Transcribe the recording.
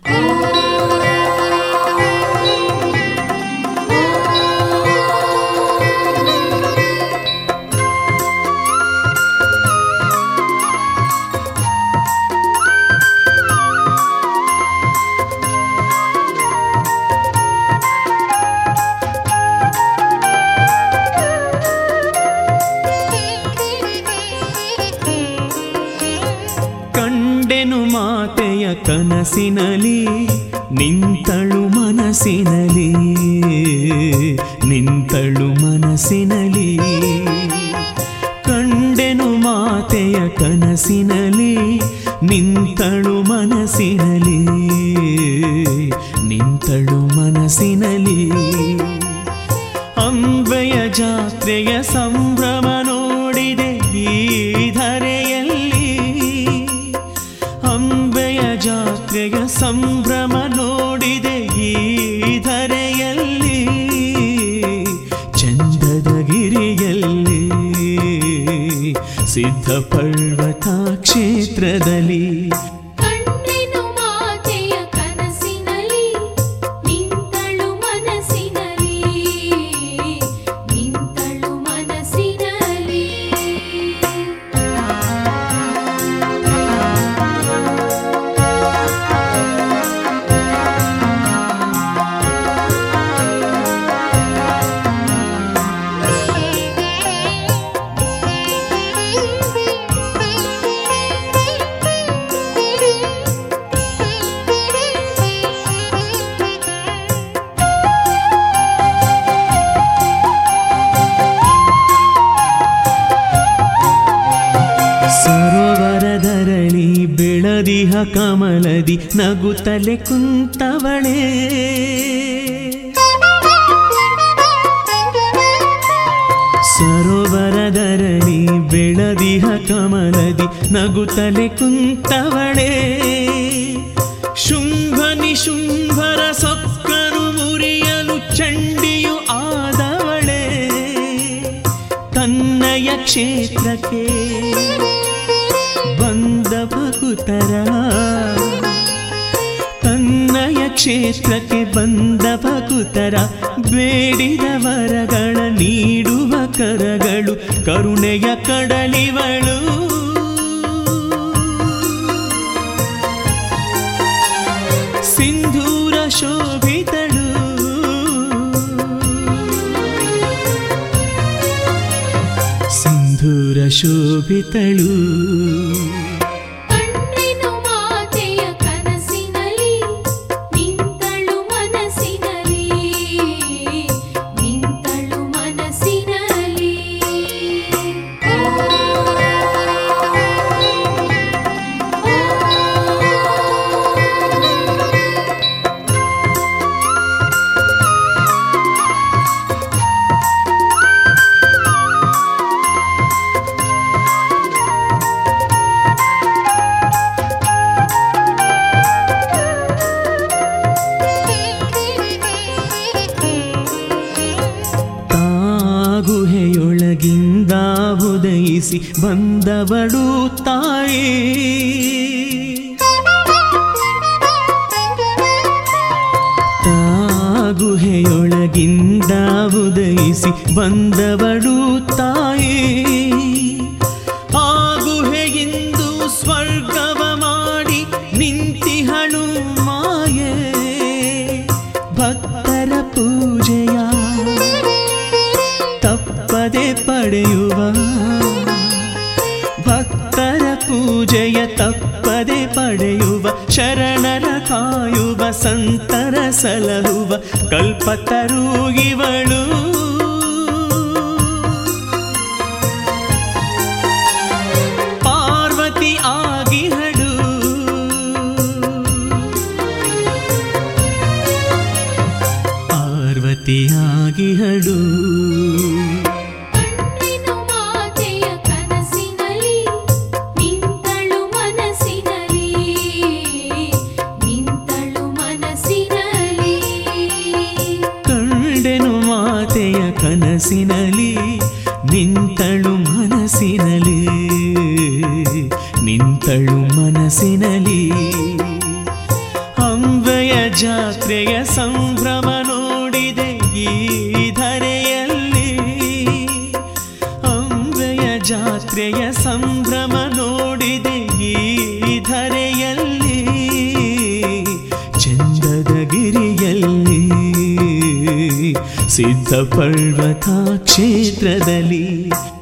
ಕಂಡೆನು ಮಾತೆಯ ಕನಸಿನಲಿ ನಿಂತಳು ಮನಸ್ಸಿನಲಿ ನಿಂತಳು ಮನಸ್ಸಿನಲಿ ಕಂಡೆನು ಮಾತೆಯ ಕನಸಿನಲಿ ನಿಂತಳು ಮನಸ್ಸಿನಲಿ ನಿಂತಳು ಮನಸ್ಸಿನಲಿ ಅಂಬೆಯ ಜಾತ್ರೆಯ ಸಂಭ್ರಮ ನೋಡಿದೆ ಈ ಧರೆಯಲ್ಲಿ ಅಂಬೆಯ ಜಾತ್ರೆಯ ಸಂಭ್ರಮ ನೋಡಿದೆ ಈ ಧರೆಯಲ್ಲಿ ಚಂದದ ಗಿರಿಯಲ್ಲಿ ಸಿದ್ಧ ಪರ್ವತ ಕ್ಷೇತ್ರದಲ್ಲಿ ಕಂಡೆನು ಮಾತೆಯ ಕನಸಿನಲಿ ನಿಂತಳು ಮನಸ್ಸಿನಲಿ ನಿಂತಳು ಮನಸ್ಸಿನಲಿ ಸರೋವರದರಳಿ ಬೆಳದಿಹ ಕಮಲದಿ ನಗುತ್ತಲೆ ಕುಂತವಳೇ ಸರೋವರದರಳಿ ಬೆಳದಿಹ ಕಮಲದಿ ನಗುತ್ತಲೆ ಕುಂತವಳೇ ಶುಂಭ ನಿಶುಂಭರ ಸೊಕ್ಕನು ಮುರಿಯಲು ಚಂಡಿಯು ಆದವಳೇ ತನ್ನಯ ಕ್ಷೇತ್ರಕ್ಕೆ ಬಂದ ಭಕುತರ ತನ್ನಯ ಕ್ಷೇತ್ರಕ್ಕೆ ಬಂದ ಭಕುತರ ಬೇಡಿದ ವರಗಳ ನೀಡುವ ಕರಗಳು ಕರುಣೆಯ ಕಡಲಿವಳು ಸಿಂಧೂರ ಶೋಭಿತಳು ಸಿಂಧೂರ ಶೋಭಿತಳು ಕಂಡೆನು ಮಾತೆಯ ಕನಸಿನಲಿ ನಿಂತಳು ಮನಸ್ಸಿನಲಿ ನಿಂತಳು ಮನಸ್ಸಿನಲಿ ತಾಗುಹೆಯೊಳಗಿಂದ ಉದಯಿಸಿ ಬಂದವಳು ತಾಯಿ ತಾಗುಹೆಯೊಳಗಿಂದ ಉದಯಿಸಿ ಬಂದವಳು ತಾಯಿ ಆಗುಹೆಯಿಂದ ಸ್ವರ್ಗವ ಮಾಡಿ ನಿಂತಿಹಳು ಮಾಯೆ ಭಕ್ತರ ಪೂಜೆಯ ತಪ್ಪದೆ ಪಡೆಯುವ ಭಕ್ತರ ಪೂಜೆಯ ತಪ್ಪದೆ ಪಡೆಯುವ ಶರಣರ ಕಾಯುವ ಸಂತರ ಸಲಹುವ ಕಲ್ಪತರು ಇವಳು ಪಾರ್ವತಿ ಆಗಿಹಳು ಪಾರ್ವತಿಯಾಗಿಹಳು ಕಂಡೆನು ಮಾತೆಯ ಕನಸಿನಲಿ ನಿಂತಳು ಮನಸ್ಸಿನಲಿ ನಿಂತಳು ಮನಸ್ಸಿನಲಿ ಕಂಡೆನು ಮಾತೆಯ ಕನಸಿನಲಿ ನಿಂತಳು ಮನಸ್ಸಿನಲಿ ನಿಂತಳು ಮನಸ್ಸಿನಲಿ ಅಂಬ ಅಂಬೆಯ ಜಾತ್ರೆಯ ಸಂಭ್ರಮ ನೋಡಿದೆ ಈ ಧರೆಯಲ್ಲಿ ಅಂಬೆಯ ಜಾತ್ರೆಯ ಸಂಭ್ರಮ ನೋಡಿದೆ ಈ ಧರೆಯಲ್ಲಿ ಚಂದದ ಗಿರಿಯಲ್ಲಿ ಸಿದ್ಧ ಪರ್ವತ ಕ್ಷೇತ್ರದಲ್ಲಿ